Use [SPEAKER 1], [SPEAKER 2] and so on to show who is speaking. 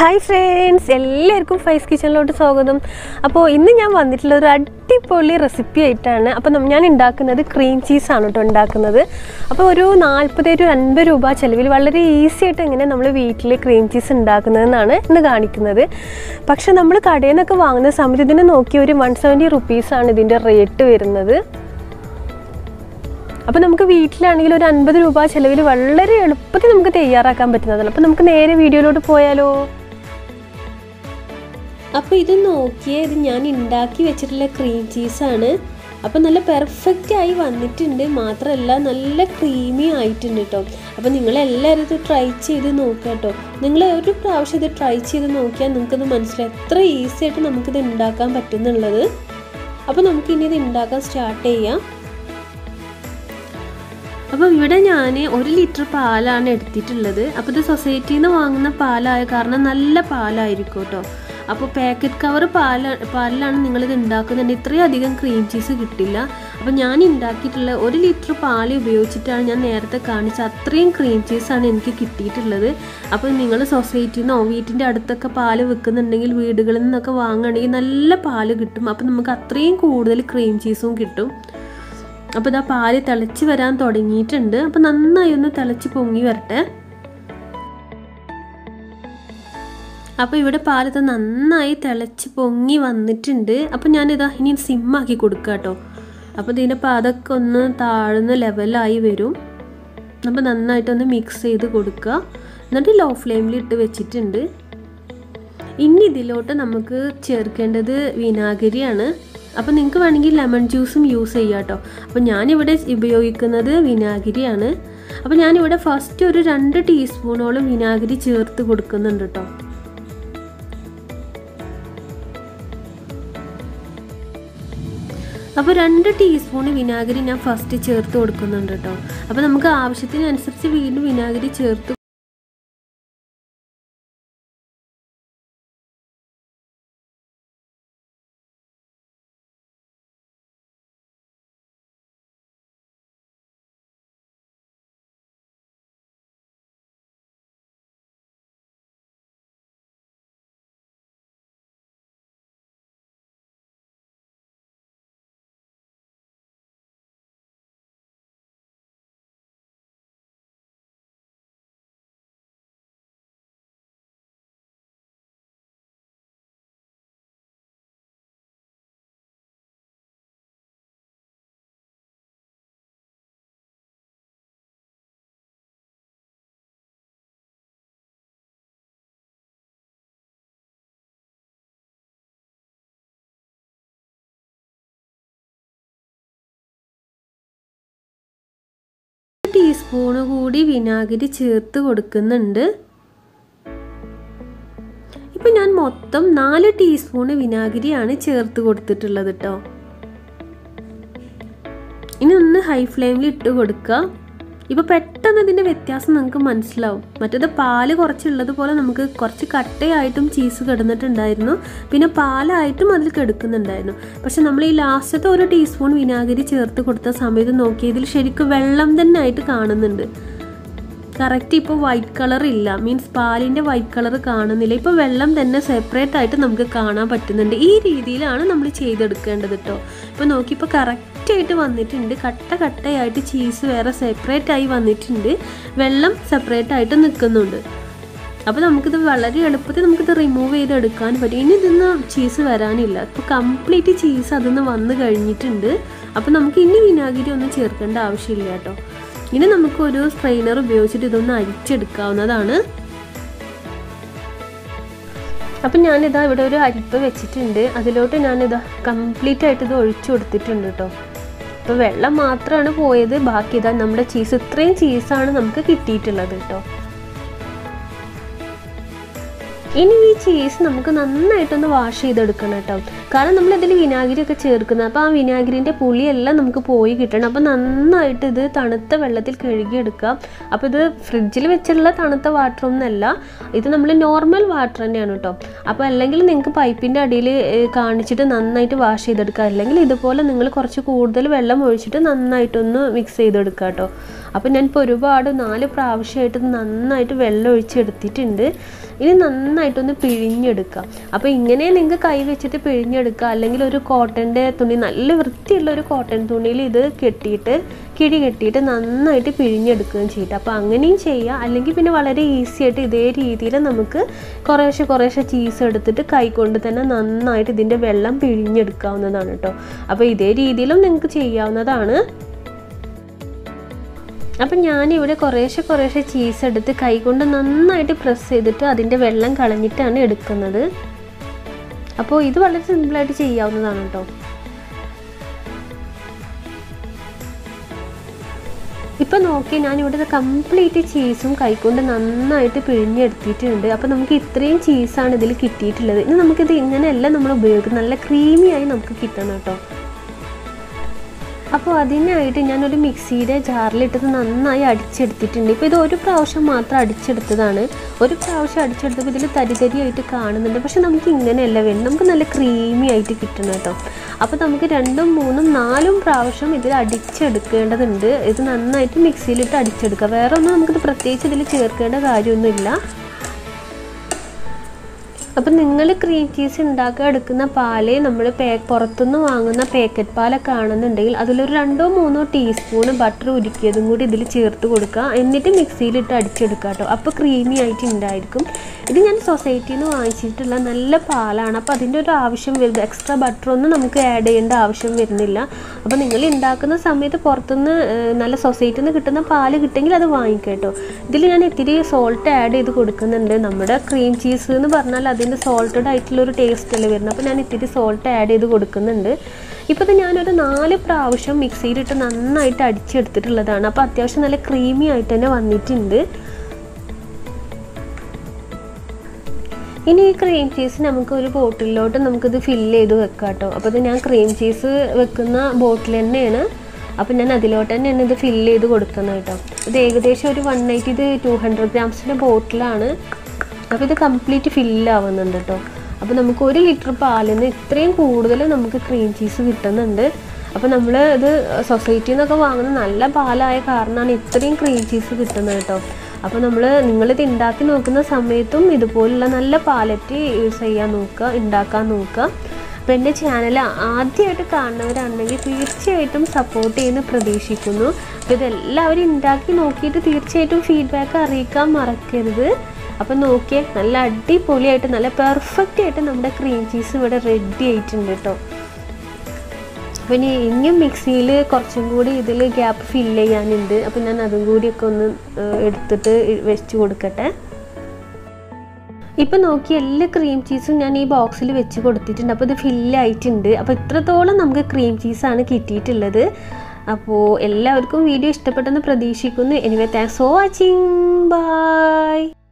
[SPEAKER 1] hi friends എല്ലാവർക്കും ഫൈസ് കിച്ചണിലോട്ട് സ്വാഗതം അപ്പോൾ ഇന്ന് ഞാൻ വന്നിട്ടുള്ള ഒരു അടിപൊളി റെസിപ്പി ആയിട്ടാണ് അപ്പോൾ നം- ഞാൻ ഉണ്ടാക്കുന്നത് ക്രീം ചീസാണ് കേട്ടോ ഉണ്ടാക്കുന്നത് അപ്പോൾ ഒരു നാൽപ്പത് ടു അൻപത് രൂപ ചിലവിൽ വളരെ ഈസി ആയിട്ട് എങ്ങനെ നമ്മൾ വീട്ടിൽ ക്രീം ചീസ് ഉണ്ടാക്കുന്നതെന്നാണ് ഇന്ന് കാണിക്കുന്നത് പക്ഷെ നമ്മൾ കടയിൽ നിന്നൊക്കെ വാങ്ങുന്ന സമയത്ത് ഇതിനെ നോക്കി ഒരു വൺ സെവൻറ്റി റുപ്പീസാണ് ഇതിൻ്റെ റേറ്റ് വരുന്നത് അപ്പോൾ നമുക്ക് വീട്ടിലാണെങ്കിൽ ഒരു അൻപത് രൂപ ചിലവിൽ വളരെ എളുപ്പത്തിൽ നമുക്ക് തയ്യാറാക്കാൻ പറ്റുന്നതാണ് അപ്പോൾ നമുക്ക് നേരെ വീഡിയോയിലോട്ട് പോയാലോ അപ്പോൾ ഇത് നോക്കിയേ ഇത് ഞാൻ ഉണ്ടാക്കി വെച്ചിട്ടുള്ള ക്രീം ചീസാണ് അപ്പോൾ നല്ല പെർഫെക്റ്റ് ആയി വന്നിട്ടുണ്ട് മാത്രമല്ല നല്ല ക്രീമി ആയിട്ടുണ്ട് കേട്ടോ അപ്പോൾ നിങ്ങളെല്ലാവരും ഇത് ട്രൈ ചെയ്ത് നോക്കുക കേട്ടോ നിങ്ങൾ ഒരു പ്രാവശ്യം ഇത് ട്രൈ ചെയ്ത് നോക്കിയാൽ നിങ്ങൾക്കത് മനസ്സിലായി എത്ര ഈസി ആയിട്ട് നമുക്കിത് ഉണ്ടാക്കാൻ പറ്റുന്നുള്ളത് അപ്പോൾ നമുക്കിനി ഇത് ഉണ്ടാക്കാൻ സ്റ്റാർട്ട് ചെയ്യാം അപ്പോൾ ഇവിടെ ഞാൻ ഒരു ലിറ്റർ പാലാണ് എടുത്തിട്ടുള്ളത് അപ്പോൾ ഇത് സൊസൈറ്റിയിൽ നിന്ന് വാങ്ങുന്ന പാലായ കാരണം നല്ല പാലായിരിക്കും കേട്ടോ അപ്പോൾ പാക്കറ്റ് കവർ പാല പാലിലാണ് നിങ്ങളിത് ഉണ്ടാക്കുന്നുണ്ട് ഇത്രയും അധികം ക്രീം ചീസ് കിട്ടില്ല അപ്പോൾ ഞാൻ ഉണ്ടാക്കിയിട്ടുള്ള ഒരു ലിറ്റർ പാൽ ഉപയോഗിച്ചിട്ടാണ് ഞാൻ നേരത്തെ കാണിച്ച അത്രയും ക്രീം ചീസാണ് എനിക്ക് കിട്ടിയിട്ടുള്ളത് അപ്പോൾ നിങ്ങൾ സൊസൈറ്റിയിൽ നിന്നോ വീട്ടിൻ്റെ അടുത്തൊക്കെ പാല് വെക്കുന്നുണ്ടെങ്കിൽ വീടുകളിൽ നിന്നൊക്കെ വാങ്ങുകയാണെങ്കിൽ നല്ല പാല് കിട്ടും അപ്പോൾ നമുക്ക് അത്രയും കൂടുതൽ ക്രീം ചീസും കിട്ടും അപ്പോൾ ഇതാ പാല് തിളച്ച് വരാൻ തുടങ്ങിയിട്ടുണ്ട് അപ്പോൾ നന്നായി ഒന്ന് തിളച്ച് പൊങ്ങി വരട്ടെ അപ്പോൾ ഇവിടെ പാലത്ത് നന്നായി തിളച്ച് പൊങ്ങി വന്നിട്ടുണ്ട് അപ്പോൾ ഞാനിതാ ഇനി സിമ്മാക്കി കൊടുക്കുക കേട്ടോ അപ്പോൾ ഇതിൻ്റെ പാതൊക്കെ ഒന്ന് താഴ്ന്ന് ലെവലായി വരും അപ്പോൾ നന്നായിട്ടൊന്ന് മിക്സ് ചെയ്ത് കൊടുക്കുക എന്നിട്ട് ലോ ഫ്ലെയിമിൽ ഇട്ട് വെച്ചിട്ടുണ്ട് ഇനി ഇതിലോട്ട് നമുക്ക് ചേർക്കേണ്ടത് വിനാഗിരിയാണ് അപ്പോൾ നിങ്ങൾക്ക് വേണമെങ്കിൽ ലെമൺ ജ്യൂസും യൂസ് ചെയ്യാം കേട്ടോ അപ്പോൾ ഞാനിവിടെ ഉപയോഗിക്കുന്നത് വിനാഗിരിയാണ് അപ്പോൾ ഞാനിവിടെ ഫസ്റ്റ് ഒരു രണ്ട് ടീസ്പൂണോളം വിനാഗിരി ചേർത്ത് കൊടുക്കുന്നുണ്ട് കേട്ടോ അപ്പോൾ രണ്ട് ടീസ്പൂൺ വിനാഗിരി ഞാൻ ഫസ്റ്റ് ചേർത്ത് കൊടുക്കുന്നുണ്ട് കേട്ടോ അപ്പോൾ നമുക്ക് ആവശ്യത്തിനനുസരിച്ച് വീണ്ടും വിനാഗിരി ചേർത്ത് ടീസ്പൂണ് കൂടി വിനാഗിരി ചേർത്ത് കൊടുക്കുന്നുണ്ട് ഇപ്പം ഞാൻ മൊത്തം നാല് ടീസ്പൂണ് വിനാഗിരിയാണ് ചേർത്ത് കൊടുത്തിട്ടുള്ളത് കേട്ടോ ഇനി ഒന്ന് ഹൈ ഫ്ലെയിമിൽ ഇട്ട് കൊടുക്കുക ഇപ്പോൾ പെട്ടെന്ന് ഇതിൻ്റെ വ്യത്യാസം നമുക്ക് മനസ്സിലാവും മറ്റേത് പാല് കുറച്ചുള്ളത് പോലെ നമുക്ക് കുറച്ച് കട്ടയായിട്ടും ചീസ് കിടന്നിട്ടുണ്ടായിരുന്നു പിന്നെ പാലായിട്ടും അതിൽ കിടക്കുന്നുണ്ടായിരുന്നു പക്ഷെ നമ്മൾ ഈ ലാസ്റ്റത്തെ ഒരു ടീസ്പൂൺ വിനാഗിരി ചേർത്ത് കൊടുത്ത സമയത്ത് നോക്കിയതിൽ ശരിക്കും വെള്ളം തന്നെ ആയിട്ട് കാണുന്നുണ്ട് കറക്റ്റ് ഇപ്പോൾ വൈറ്റ് കളർ ഇല്ല മീൻസ് പാലിൻ്റെ വൈറ്റ് കളർ കാണുന്നില്ല ഇപ്പോൾ വെള്ളം തന്നെ സെപ്പറേറ്റ് ആയിട്ട് നമുക്ക് കാണാൻ പറ്റുന്നുണ്ട് ഈ രീതിയിലാണ് നമ്മൾ ചെയ്തെടുക്കേണ്ടത് കേട്ടോ ഇപ്പോൾ നോക്കിയപ്പോൾ കറക്റ്റായിട്ട് വന്നിട്ടുണ്ട് കട്ട കട്ടയായിട്ട് ചീസ് വേറെ സെപ്പറേറ്റ് ആയി വന്നിട്ടുണ്ട് വെള്ളം സെപ്പറേറ്റ് ആയിട്ട് നിൽക്കുന്നുണ്ട് അപ്പോൾ നമുക്കിത് വളരെ എളുപ്പത്തിൽ നമുക്കിത് റിമൂവ് ചെയ്തെടുക്കാൻ പറ്റും ഇനി ഇതിന്ന് ചീസ് വരാനില്ല ഇപ്പോൾ കംപ്ലീറ്റ് ചീസ് അതിന്ന് വന്ന് കഴിഞ്ഞിട്ടുണ്ട് അപ്പോൾ നമുക്ക് ഇനി വിനാഗിരി ഒന്നും ചേർക്കേണ്ട ആവശ്യമില്ല കേട്ടോ ഇനി നമുക്കൊരു സ്ട്രെയിനർ ഉപയോഗിച്ചിട്ട് ഇതൊന്ന് അരിച്ചെടുക്കാവുന്നതാണ് അപ്പം ഞാനിതാ ഇവിടെ ഒരു അരിപ്പ് വെച്ചിട്ടുണ്ട് അതിലോട്ട് ഞാനിതാ കംപ്ലീറ്റ് ആയിട്ട് ഇത് ഒഴിച്ചു കൊടുത്തിട്ടുണ്ട് കേട്ടോ അപ്പോൾ വെള്ളം മാത്രമാണ് പോയത് ബാക്കി ഇതാ നമ്മുടെ ചീസ് ഇത്രയും ചീസാണ് നമുക്ക് കിട്ടിയിട്ടുള്ളത് കേട്ടോ ഇനി ഈ ചീസ് നമുക്ക് നന്നായിട്ടൊന്ന് വാഷ് ചെയ്തെടുക്കണം കേട്ടോ കാരണം നമ്മൾ ഇതിൽ വിനാഗിരി ഒക്കെ ചേർക്കുന്നത് അപ്പോൾ ആ വിനാഗിരിൻ്റെ പുളിയെല്ലാം നമുക്ക് പോയി കിട്ടണം അപ്പോൾ നന്നായിട്ട് ഇത് തണുത്ത വെള്ളത്തിൽ കഴുകിയെടുക്കാം അപ്പോൾ ഇത് ഫ്രിഡ്ജിൽ വെച്ചുള്ള തണുത്ത വാട്ടർ ഒന്നല്ല ഇത് നമ്മൾ നോർമൽ വാട്ടർ തന്നെയാണ് കേട്ടോ അപ്പോൾ അല്ലെങ്കിൽ നിങ്ങൾക്ക് പൈപ്പിൻ്റെ അടിയിൽ കാണിച്ചിട്ട് നന്നായിട്ട് വാഷ് ചെയ്തെടുക്കുക അല്ലെങ്കിൽ ഇതുപോലെ നിങ്ങൾ കുറച്ച് കൂടുതൽ വെള്ളം ഒഴിച്ചിട്ട് നന്നായിട്ടൊന്ന് മിക്സ് ചെയ്തെടുക്കുക കേട്ടോ അപ്പോൾ ഞാനിപ്പോൾ ഒരുപാട് നാല് പ്രാവശ്യമായിട്ട് ഇത് നന്നായിട്ട് വെള്ളം ഒഴിച്ചെടുത്തിട്ടുണ്ട് ഇനി നന്നായിട്ടൊന്ന് പിഴിഞ്ഞെടുക്കുക അപ്പോൾ ഇങ്ങനെ നിങ്ങൾക്ക് കൈ വെച്ചിട്ട് പിഴിഞ്ഞെടുക്കുക അല്ലെങ്കിൽ ഒരു കോട്ടൻ്റെ തുണി നല്ല വൃത്തിയുള്ള ഒരു കോട്ടൺ തുണിയിൽ ഇത് കെട്ടിയിട്ട് കിഴി കെട്ടിയിട്ട് നന്നായിട്ട് പിഴിഞ്ഞെടുക്കുകയും ചെയ്തിട്ട് അപ്പോൾ അങ്ങനെയും ചെയ്യുക അല്ലെങ്കിൽ പിന്നെ വളരെ ഈസി ആയിട്ട് ഇതേ രീതിയിൽ നമുക്ക് കുറേശ്ശെ കുറേശ്ശെ ചീസ് എടുത്തിട്ട് കൈ കൊണ്ട് തന്നെ നന്നായിട്ട് ഇതിൻ്റെ വെള്ളം പിഴിഞ്ഞെടുക്കാവുന്നതാണ് കേട്ടോ അപ്പോൾ ഇതേ രീതിയിലും നിങ്ങൾക്ക് ചെയ്യാവുന്നതാണ് അപ്പം ഞാനിവിടെ കുറേശ്ശെ കുറേശ്ശെ ചീസ് എടുത്ത് കൈകൊണ്ട് നന്നായിട്ട് പ്രസ് ചെയ്തിട്ട് അതിൻ്റെ വെള്ളം കളഞ്ഞിട്ടാണ് എടുക്കുന്നത് അപ്പോൾ ഇത് വളരെ സിമ്പിളായിട്ട് ചെയ്യാവുന്നതാണ് കേട്ടോ ഇപ്പം നോക്കി ഞാനിവിടെ കംപ്ലീറ്റ് ചീസും കൈകൊണ്ട് നന്നായിട്ട് പിഴിഞ്ഞെടുത്തിട്ടുണ്ട് അപ്പോൾ നമുക്ക് ഇത്രയും ചീസാണ് ഇതിൽ കിട്ടിയിട്ടുള്ളത് ഇനി നമുക്കിത് ഇങ്ങനെയല്ല നമ്മൾ ഉപയോഗിക്കുന്നത് നല്ല ക്രീമി ആയി നമുക്ക് കിട്ടണം കേട്ടോ അപ്പോൾ അതിനായിട്ട് ഞാനൊരു മിക്സിയുടെ ജാറിലിട്ടത് നന്നായി അടിച്ചെടുത്തിട്ടുണ്ട് ഇപ്പോൾ ഇത് ഒരു പ്രാവശ്യം മാത്രം അടിച്ചെടുത്തതാണ് ഒരു പ്രാവശ്യം അടിച്ചെടുത്തപ്പോൾ ഇതിൽ തരി തരിയായിട്ട് കാണുന്നുണ്ട് പക്ഷെ നമുക്ക് ഇങ്ങനെയല്ല വേണം നമുക്ക് നല്ല ക്രീമി ആയിട്ട് കിട്ടണം കേട്ടോ അപ്പോൾ നമുക്ക് രണ്ടും മൂന്നും നാലും പ്രാവശ്യം ഇതിൽ അടിച്ചെടുക്കേണ്ടതുണ്ട് ഇത് നന്നായിട്ട് മിക്സിയിലിട്ട് അടിച്ചെടുക്കുക വേറെ ഒന്നും നമുക്കിത് പ്രത്യേകിച്ച് ഇതിൽ ചേർക്കേണ്ട കാര്യമൊന്നുമില്ല അപ്പം നിങ്ങൾ ക്രീം ചീസ് ഉണ്ടാക്കാൻ എടുക്കുന്ന പാല് നമ്മൾ പേ പുറത്തുനിന്ന് വാങ്ങുന്ന പാക്കറ്റ് പാലൊക്കെ ആണെന്നുണ്ടെങ്കിൽ അതിലൊരു രണ്ടോ മൂന്നോ ടീസ്പൂണ് ബട്ടർ ഉരുക്കിയതും കൂടി ഇതിൽ ചേർത്ത് കൊടുക്കുക എന്നിട്ട് മിക്സിയിലിട്ട് അടിച്ചെടുക്കുക കേട്ടോ അപ്പോൾ ക്രീമി ആയിട്ട് ഉണ്ടായിരിക്കും ഇത് ഞാൻ സൊസൈറ്റിയിൽ നിന്ന് വാങ്ങിച്ചിട്ടുള്ള നല്ല പാലാണ് അപ്പോൾ അതിൻ്റെ ഒരു ആവശ്യം വരുന്നത് എക്സ്ട്രാ ബട്ടർ ഒന്നും നമുക്ക് ആഡ് ചെയ്യേണ്ട ആവശ്യം വരുന്നില്ല അപ്പോൾ നിങ്ങൾ ഉണ്ടാക്കുന്ന സമയത്ത് പുറത്തുനിന്ന് ഏഹ്, നല്ല സൊസൈറ്റിയിൽ നിന്ന് കിട്ടുന്ന പാല് കിട്ടുമെങ്കിൽ അത് വാങ്ങിക്കുക കേട്ടോ ഇതിൽ ഞാൻ ഇത്തിരി സോൾട്ട് ആഡ് ചെയ്ത് കൊടുക്കുന്നുണ്ട് നമ്മുടെ ക്രീം ചീസ് എന്ന് പറഞ്ഞാൽ അതിൻ്റെ സോൾട്ടഡ് ആയിട്ടുള്ള ഒരു ടേസ്റ്റ് അല്ലേ വരുന്നത് അപ്പോൾ ഞാൻ ഇത്തിരി സോൾട്ട് ആഡ് ചെയ്ത് കൊടുക്കുന്നുണ്ട് ഇപ്പോൾ ഇത് ഞാനൊരു നാല് പ്രാവശ്യം മിക്സിയിലിട്ട് നന്നായിട്ട് അടിച്ചെടുത്തിട്ടുള്ളതാണ് അപ്പോൾ അത്യാവശ്യം നല്ല ക്രീമി ആയിട്ട് തന്നെ വന്നിട്ടുണ്ട് ഇനി ഈ ക്രീം ചീസ് നമുക്ക് ഒരു ബോട്ടിലോട്ട് നമുക്കിത് ഫില്ല് ചെയ്ത് വെക്കാം കേട്ടോ അപ്പോൾ ഇത് ഞാൻ ക്രീം ചീസ് വെക്കുന്ന ബോട്ടിൽ തന്നെയാണ് അപ്പോൾ ഞാൻ അതിലോട്ട് തന്നെയാണ് ഇത് ഫില്ല് ചെയ്ത് കൊടുക്കുന്നത് കേട്ടോ ഇത് ഏകദേശം ഒരു വൺ എയ്റ്റി ഇത് ടു ഹൺഡ്രഡ് ഗ്രാംസിൻ്റെ ബോട്ടിലാണ് അപ്പോൾ ഇത് കംപ്ലീറ്റ് ഫില്ലാവുന്നുണ്ട് കേട്ടോ അപ്പോൾ നമുക്ക് ഒരു ലിറ്റർ പാലിന് ഇത്രയും കൂടുതൽ നമുക്ക് ക്രീം ചീസ് കിട്ടുന്നുണ്ട് അപ്പോൾ നമ്മൾ ഇത് സൊസൈറ്റിയിൽ നിന്നൊക്കെ വാങ്ങുന്ന നല്ല പാലായ കാരണമാണ് ഇത്രയും ക്രീം ചീസ് കിട്ടുന്നത് കേട്ടോ അപ്പോൾ നമ്മൾ നിങ്ങളിത് ഉണ്ടാക്കി നോക്കുന്ന സമയത്തും ഇതുപോലുള്ള നല്ല പാലറ്റ് യൂസ് ചെയ്യാൻ നോക്കുക ഉണ്ടാക്കാൻ നോക്കുക അപ്പോൾ എൻ്റെ ചാനൽ ആദ്യമായിട്ട് കാണുന്നവരാണെങ്കിൽ തീർച്ചയായിട്ടും സപ്പോർട്ട് ചെയ്യുന്ന പ്രതീക്ഷിക്കുന്നു അപ്പോൾ ഇതെല്ലാവരും ഉണ്ടാക്കി നോക്കിയിട്ട് തീർച്ചയായിട്ടും ഫീഡ്ബാക്ക് അറിയിക്കാൻ മറക്കരുത് അപ്പം നോക്കിയേ നല്ല അടിപൊളിയായിട്ട് നല്ല പെർഫെക്റ്റ് ആയിട്ട് നമ്മുടെ ക്രീം ചീസ് ഇവിടെ റെഡി ആയിട്ടുണ്ട് കേട്ടോ അപ്പോൾ ഇനി ഇനിയും മിക്സിയിൽ കുറച്ചും കൂടി ഇതിൽ ഗ്യാപ്പ് ഫില്ല് ചെയ്യാനുണ്ട് അപ്പോൾ ഞാൻ അതും കൂടിയൊക്കെ ഒന്ന് ഏഹ്, എടുത്തിട്ട് വെച്ച് കൊടുക്കട്ടെ ഇപ്പം നോക്കി എല്ലാ ക്രീം ചീസും ഞാൻ ഈ ബോക്സിൽ വെച്ച് കൊടുത്തിട്ടുണ്ട് അപ്പോൾ ഇത് ഫില്ലായിട്ടുണ്ട് അപ്പോൾ ഇത്രത്തോളം നമുക്ക് ക്രീം ചീസാണ് കിട്ടിയിട്ടുള്ളത് അപ്പോൾ എല്ലാവർക്കും വീഡിയോ ഇഷ്ടപ്പെട്ടെന്ന് പ്രതീക്ഷിക്കുന്നു anyway thanks for watching by